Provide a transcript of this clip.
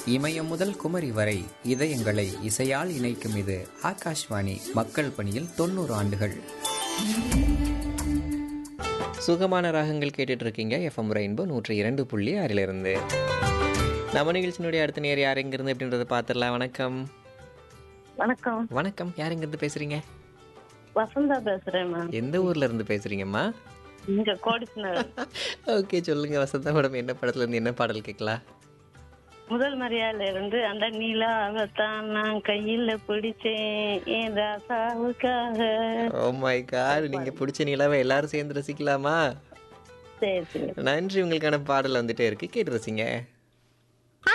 இமயம் முதல் குமரி வரை இதயங்களை இசையால் இணைக்கும் இது ஆகாஷ்வாணி மக்கள் பணியில் தொண்ணூறு ஆண்டுகள் சுகமான ராகங்கள் கேட்டுட்டு இருக்கீங்க எஃப்எம் ரெயின்போ நூற்றி இரண்டு புள்ளி ஆறிலிருந்து நம்ம நிகழ்ச்சியினுடைய அடுத்த நேர் யார் எங்கிருந்து அப்படின்றத பார்த்துடலாம் வணக்கம் வணக்கம் வணக்கம் யார் எங்கிருந்து பேசுறீங்க வசந்தா பேசுறேன் மேம் எந்த ஊர்ல இருந்து பேசுறீங்கம்மா இங்க கோடிஸ்நகர் ஓகே சொல்லுங்க வசந்தா மேடம் என்ன படத்துல இருந்து என்ன பாடல் கேட்கலாம் முதல் மரியாதையில இருந்து அந்த நிலாவத்தான் நான் கையில பிடிச்சேன் என் ராசாவுக்காக ஓ மை காட் நீங்க பிடிச்ச நிலாவை எல்லாரும் சேர்ந்து ரசிக்கலாமா சரி சரி நன்றி உங்களுக்கான பாடல் வந்துட்டே இருக்கு கேட்டு ரசிங்க